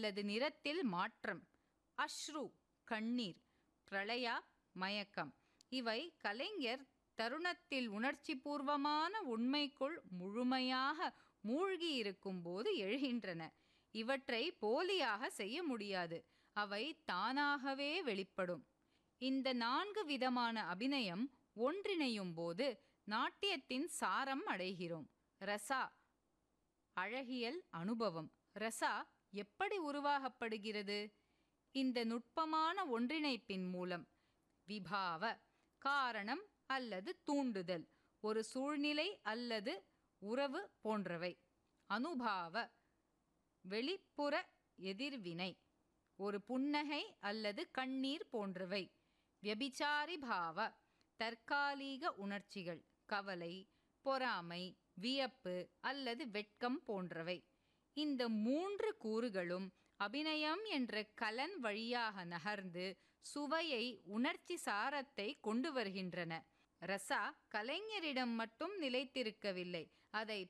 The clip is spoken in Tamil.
அல்லது நிறத்தில் மாற்றம் அஷ்ரு கண்ணீர் பிரளயா மயக்கம் இவை கலைஞர் தருணத்தில் உணர்ச்சி பூர்வமான உண்மைக்குள் முழுமையாக மூழ்கி இருக்கும்போது எழுகின்றன இவற்றை போலியாக செய்ய முடியாது அவை தானாகவே வெளிப்படும் இந்த நான்கு விதமான அபிநயம் ஒன்றிணையும் போது நாட்டியத்தின் சாரம் அடைகிறோம் ரசா அழகியல் அனுபவம் ரசா எப்படி உருவாகப்படுகிறது இந்த நுட்பமான ஒன்றிணைப்பின் மூலம் விபாவ காரணம் அல்லது தூண்டுதல் ஒரு சூழ்நிலை அல்லது உறவு போன்றவை அனுபாவ வெளிப்புற எதிர்வினை ஒரு புன்னகை அல்லது கண்ணீர் போன்றவை வியபிச்சாரி பாவ தற்காலிக உணர்ச்சிகள் கவலை பொறாமை வியப்பு அல்லது வெட்கம் போன்றவை இந்த மூன்று கூறுகளும் அபிநயம் என்ற கலன் வழியாக நகர்ந்து சுவையை உணர்ச்சி சாரத்தை கொண்டு வருகின்றன ரசா கலைஞரிடம் மட்டும் நிலைத்திருக்கவில்லை அதை